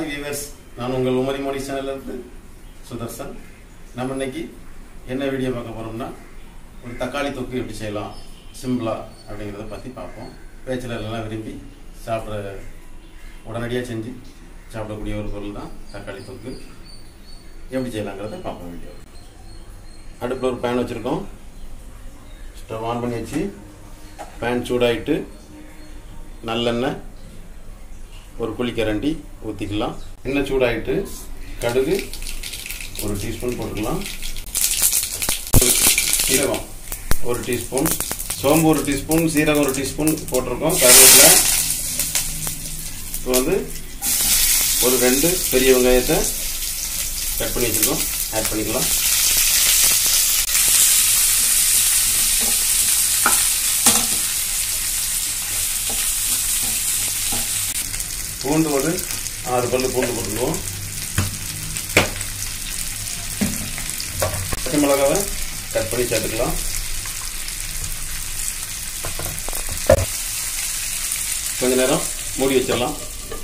hi viewers நான் உங்கள் உமரி மோடி சேனலிருந்து சுதர்சன் நம்ம இன்னைக்கு என்ன வீடியோ பார்க்க போகிறோம்னா ஒரு தக்காளி தொக்கு எப்படி செய்யலாம் சிம்பிளா அப்படிங்கிறத பற்றி பார்ப்போம் பேச்சலர்லாம் விரும்பி சாப்பிட்ற உடனடியாக செஞ்சு சாப்பிடக்கூடிய ஒரு பொருள் தான் தக்காளி தொக்கு எப்படி செய்யலாங்கிறத பார்ப்போம் வீடியோ அடுப்பில் ஒரு பேன் வச்சுருக்கோம் ஸ்டவ் ஆன் பண்ணி வச்சு பேன் சூடாயிட்டு நல்லெண்ணெய் ஒரு குழிக்கரண்டி ஊற்றிக்கலாம் எண்ணெய் சூடாயிட்டு கடுகு ஒரு டீஸ்பூன் போட்டுக்கலாம் சீரகம் ஒரு டீஸ்பூன் சோம்பு ஒரு டீஸ்பூன் சீரகம் ஒரு டீஸ்பூன் போட்டிருக்கோம் கருவேப்பிலை இப்போ வந்து ஒரு ரெண்டு பெரிய வெங்காயத்தை கட் பண்ணி வச்சுருக்கோம் ஆட் பண்ணிக்கலாம் பூண்டு ஒரு ஆறு பல்லு பூண்டு போட்டுக்குவோம் பச்சை மிளகாவை கட் பண்ணி சேர்த்துக்கலாம் கொஞ்ச நேரம் மூடி வச்சிடலாம்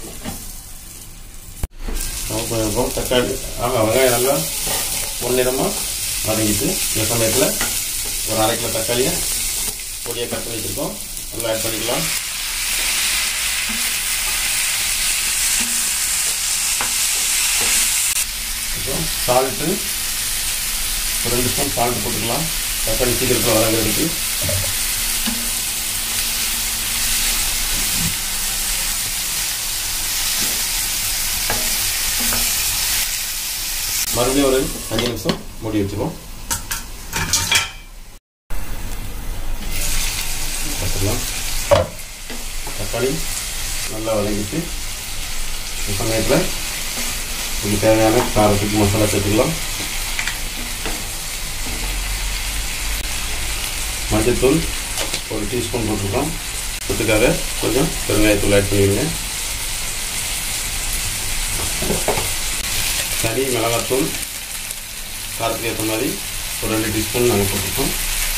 இப்போ தக்காளி ஆமா வெங்காயம் நல்லா பொன்னிறமாக வதங்கிட்டு இந்த சமயத்தில் ஒரு அரை கிலோ தக்காளியை பொடியாக கட் பண்ணி வச்சுருக்கோம் நல்லா ஆட் பண்ணிக்கலாம் அப்புறம் சால்ட்டு ஒரு ரெண்டு ஸ்பூன் சால்ட் போட்டுக்கலாம் தக்காளி சீக்கிரத்தில் வதங்கிறதுக்கு மறுபடியும் ஒரு அஞ்சு நிமிஷம் மூடி வச்சுருவோம் பார்த்துக்கலாம் தக்காளி நல்லா வதங்கிட்டு இந்த சமயத்தில் இதுக்கு தேவையான காரத்துக்கு மசாலா சேர்த்துக்கலாம் மஞ்சத்தூள் ஒரு டீஸ்பூன் போட்டிருக்கோம் அதுக்காக கொஞ்சம் பெருங்காயத்தூள் ஆட் பண்ணிடுங்க தனி மிளகாத்தூள் காரத்துக்கு ஏற்ற மாதிரி ஒரு ரெண்டு டீஸ்பூன் நாங்கள் போட்டிருக்கோம்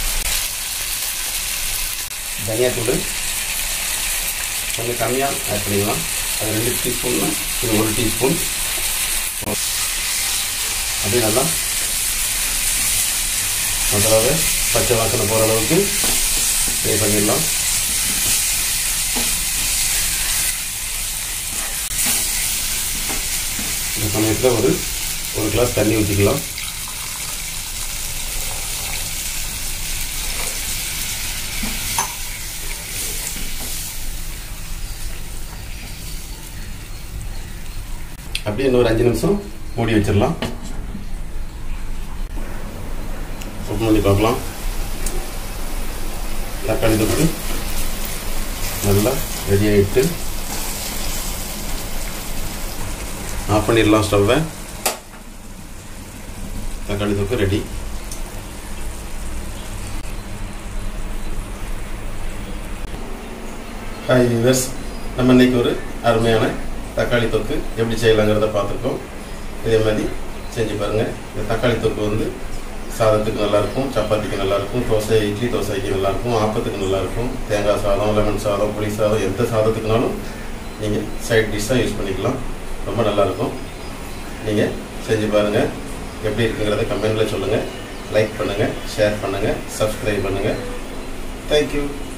தனியாத்தூள் கொஞ்சம் கம்மியாக ஆட் பண்ணிக்கலாம் அது ரெண்டு டீஸ்பூன்னா இது ஒரு டீஸ்பூன் அப்படியே நல்லா மசாலாவை பச்சை வாசனை போகிற அளவுக்கு ஃப்ரை பண்ணிடலாம் இந்த சமயத்தில் ஒரு ஒரு கிளாஸ் தண்ணி ஊற்றிக்கலாம் அப்படியே இன்னொரு அஞ்சு நிமிஷம் மூடி வச்சிடலாம் ஓப்பன் பண்ணி பார்க்கலாம் தக்காளி தொக்கு நல்லா ரெடி ஆகிட்டு ஆஃப் பண்ணிடலாம் ஸ்டவ்வை தக்காளி தொக்கு ரெடி ஹாய் விவர்ஸ் நம்ம இன்னைக்கு ஒரு அருமையான தக்காளி தொக்கு எப்படி செய்யலாங்கிறத பார்த்துருக்கோம் இதே மாதிரி செஞ்சு பாருங்கள் இந்த தக்காளி தொக்கு வந்து சாதத்துக்கு நல்லாயிருக்கும் சப்பாத்திக்கு நல்லாயிருக்கும் தோசை இட்லி தோசைக்கு நல்லாயிருக்கும் ஆப்பத்துக்கு நல்லாயிருக்கும் தேங்காய் சாதம் லெமன் சாதம் புளி சாதம் எந்த சாதத்துக்குனாலும் நீங்கள் சைட் டிஷ்ஷாக யூஸ் பண்ணிக்கலாம் ரொம்ப நல்லாயிருக்கும் நீங்கள் செஞ்சு பாருங்கள் எப்படி இருக்குங்கிறத கமெண்டில் சொல்லுங்கள் லைக் பண்ணுங்கள் ஷேர் பண்ணுங்கள் சப்ஸ்கிரைப் பண்ணுங்கள் தேங்க்யூ